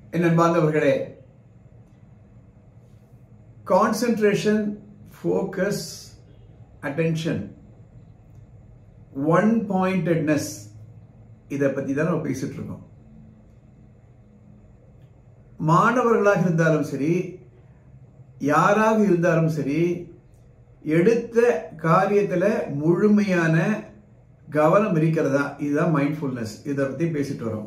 என் அன்பார்ந்தவர்களே concentration focus attention one pointedness இதை பற்றி தான் நம்ம பேசிட்டு இருக்கோம் மாணவர்களாக இருந்தாலும் சரி யாராக இருந்தாலும் சரி எடுத்த காரியத்தில் முழுமையான கவனம் இருக்கிறதா இதுதான் மைண்ட்ஃபுல்னஸ் இதை பற்றி பேசிட்டு வரோம்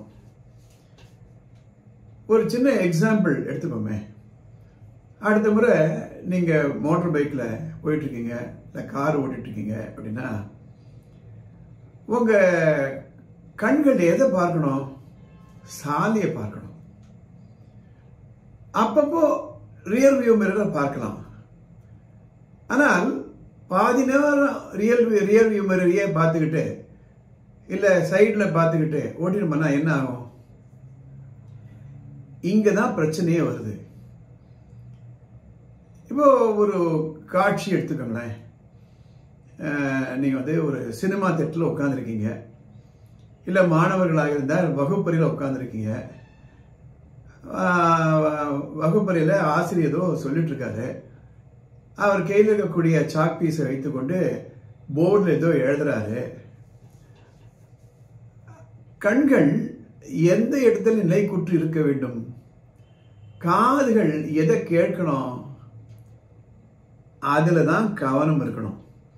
ஒரு சின்ன எக்ஸாம்பிள் எடுத்துக்கோமே அடுத்த முறை நீங்கள் மோட்டர் பைக்கில் போயிட்டுருக்கீங்க இல்லை கார் ஓட்டிகிட்ருக்கீங்க அப்படின்னா உங்கள் கண்கள் எதை பார்க்கணும் சாலையை பார்க்கணும் அப்பப்போ ரியல் வியூ மிரரை பார்க்கலாம் ஆனால் பாதி நேரம் ரியல் ரியல் வியூ மிரரையே பார்த்துக்கிட்டு இல்லை சைடில் பார்த்துக்கிட்டு ஓட்டிட்டு பண்ணா என்ன ஆகும் இங்கே தான் பிரச்சனையே வருது இப்போ ஒரு காட்சி எடுத்துக்கோங்களேன் நீங்கள் வந்து ஒரு சினிமா தேட்டரில் உட்காந்துருக்கீங்க இல்லை மாணவர்களாக இருந்தால் வகுப்பறையில் உட்காந்துருக்கீங்க வகுப்பறையில் ஆசிரியர் ஏதோ சொல்லிட்டு இருக்காரு அவர் கையில் இருக்கக்கூடிய சாக் பீஸை வைத்துக்கொண்டு போர்டில் ஏதோ எழுதுறாரு கண்கள் எந்த இடத்துல நிலைக்குற்று இருக்க வேண்டும் காதுகள் எதை கேட்கணும் அதில் தான் கவனம் இருக்கணும்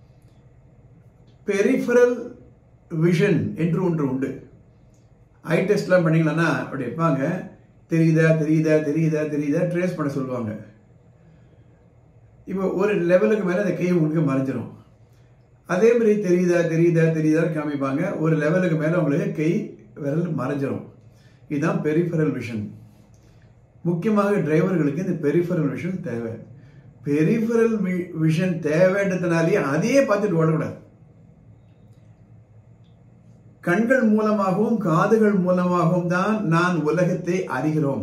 பெரிஃபரல் விஷன் என்று ஒன்று உண்டு ஐ டெஸ்ட்லாம் பண்ணிங்களா அப்படி இருப்பாங்க தெரியுதா தெரியுதா தெரியுதா தெரியுதா ட்ரேஸ் பண்ண சொல்லுவாங்க இப்போ ஒரு லெவலுக்கு மேலே அந்த கை உங்களுக்கு மறைஞ்சிரும் அதே மாதிரி தெரியுதா தெரியுதா தெரியுதா காமிப்பாங்க ஒரு லெவலுக்கு மேலே உங்களுக்கு கை விரல் மறைஞ்சிரும் இதுதான் பெரிஃபரல் விஷன் முக்கியமாக டிரைவர்களுக்கு இந்த பெரிஃபரல் விஷன் தேவை பெரிஃபரல் விஷன் தேவைன்றதுனாலே அதையே பார்த்துட்டு ஓடக்கூடாது கண்கள் மூலமாகவும் காதுகள் மூலமாகவும் தான் நான் உலகத்தை அறிகிறோம்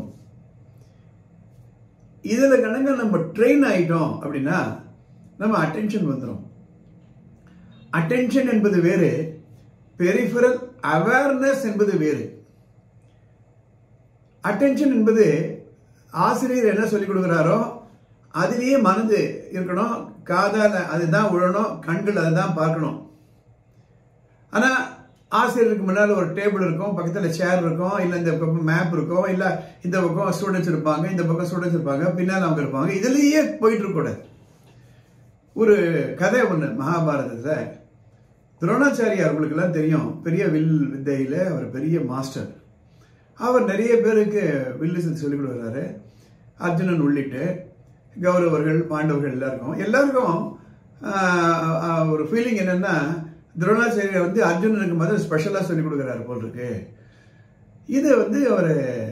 இதுல கணங்க நம்ம ட்ரெயின் ஆயிட்டோம் அப்படின்னா நம்ம அட்டென்ஷன் வந்துடும் அட்டென்ஷன் என்பது வேறு பெரிஃபரல் அவேர்னஸ் என்பது வேறு அட்டென்ஷன் என்பது ஆசிரியர் என்ன சொல்லிக் கொடுக்குறாரோ அதிலேயே மனது இருக்கணும் காதால அதுதான் விழணும் கண்கள் அதை தான் பார்க்கணும் ஆனா ஆசிரியருக்கு முன்னால் ஒரு டேபிள் இருக்கும் பக்கத்தில் சேர் இருக்கும் இல்லை இந்த பக்கம் மேப் இருக்கும் இல்லை இந்த பக்கம் ஸ்டூடெண்ட்ஸ் இருப்பாங்க இந்த பக்கம் ஸ்டூடெண்ட்ஸ் இருப்பாங்க பின்னால் அவங்க இருப்பாங்க இதுலேயே போயிட்டு இருக்கக்கூடாது ஒரு கதை ஒன்று மகாபாரதத்தில் துரோணாச்சாரியார் அவங்களுக்கெல்லாம் தெரியும் பெரிய வில் வித்தையில் அவர் பெரிய மாஸ்டர் அவர் நிறைய பேருக்கு வில்லு சொல்லிக் கொடுக்குறாரு அர்ஜுனன் உள்ளிட்டு கௌரவர்கள் பாண்டவர்கள் எல்லாருக்கும் எல்லாருக்கும் ஒரு ஃபீலிங் என்னென்னா துரோணாச்சாரியர் வந்து அர்ஜுனனுக்கு முதல் ஸ்பெஷலாக சொல்லிக் கொடுக்குறாரு போல் இருக்கு இது வந்து அவர்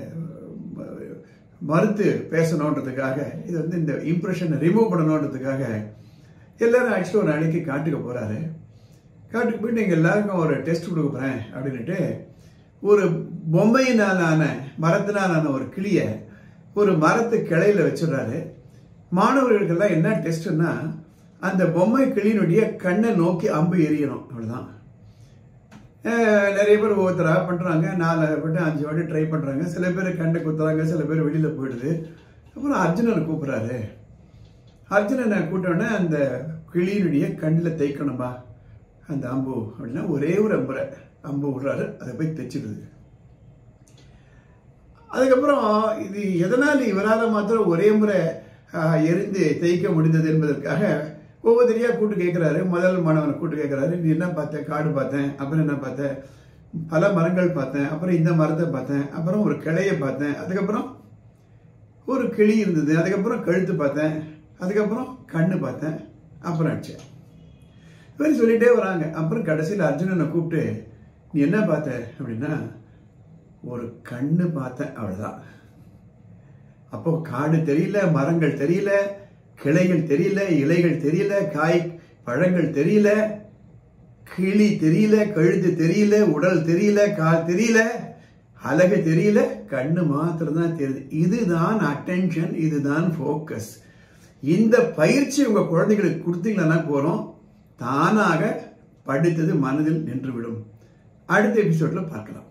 மறுத்து பேசணுன்றதுக்காக இது வந்து இந்த இம்ப்ரெஷனை ரிமூவ் பண்ணணுன்றதுக்காக எல்லாரும் ஆக்சுவலாக ஒரு நாளைக்கு காட்டுக்கு போகிறாரு காட்டுக்கு போயிட்டு எங்கள் எல்லாருக்கும் ஒரு டெஸ்ட் கொடுக்க போகிறேன் அப்படின்ட்டு ஒரு பொம்மையினாலான மரத்தினாலான ஒரு கிளியை ஒரு மரத்து கிளையில வச்சிடுறாரு மாணவர்களுக்கெல்லாம் என்ன டெஸ்ட்னா அந்த பொம்மை கிளியினுடைய கண்ணை நோக்கி அம்பு எரியணும் அவ்வளோதான் நிறைய பேர் ஒவ்வொருத்தராக பண்ணுறாங்க நாலு வாட்டி அஞ்சு வாட்டி ட்ரை பண்ணுறாங்க சில பேர் கண்ணை குத்துறாங்க சில பேர் வெளியில் போயிடுது அப்புறம் அர்ஜுனனை கூப்பிட்றாரு அர்ஜுனனை கூட்டோடனே அந்த கிளியினுடைய கண்ணில் தைக்கணும்பா அந்த அம்பு அப்படின்னா ஒரே ஒரு அம்புரை அம்பு விடுறாரு அதை போய் தைச்சிடுது அதுக்கப்புறம் இது எதனால் இவரால் மாத்திரம் ஒரே முறை எரிந்து தைக்க முடிந்தது என்பதற்காக ஒவ்வொருத்தரையாக கூட்டு கேட்குறாரு முதல் மாணவனை கூட்டு கேட்குறாரு நீ என்ன பார்த்தேன் காடு பார்த்தேன் அப்புறம் என்ன பார்த்தேன் பல மரங்கள் பார்த்தேன் அப்புறம் இந்த மரத்தை பார்த்தேன் அப்புறம் ஒரு கிளையை பார்த்தேன் அதுக்கப்புறம் ஒரு கிளி இருந்தது அதுக்கப்புறம் கழுத்து பார்த்தேன் அதுக்கப்புறம் கண்ணு பார்த்தேன் அப்புறம் அடிச்சேன் இவர் சொல்லிட்டே வராங்க அப்புறம் கடைசியில் அர்ஜுனனை கூப்பிட்டு நீ என்ன பார்த்த அப்படின்னா ஒரு கண்ணு பார்த்தேன் அவ்வளோதான் அப்போ காடு தெரியல மரங்கள் தெரியல கிளைகள் தெரியல இலைகள் தெரியல காய் பழங்கள் தெரியல கிளி தெரியல கழுத்து தெரியல உடல் தெரியல கால் தெரியல அழகு தெரியல கண்ணு மாத்திரம் தான் தெரியுது இதுதான் அட்டென்ஷன் இதுதான் ஃபோக்கஸ் இந்த பயிற்சி உங்க குழந்தைகளுக்கு கொடுத்தீங்கன்னா போறோம் தானாக படித்தது மனதில் நின்றுவிடும் அடுத்த எபிசோட்ல பார்க்கலாம்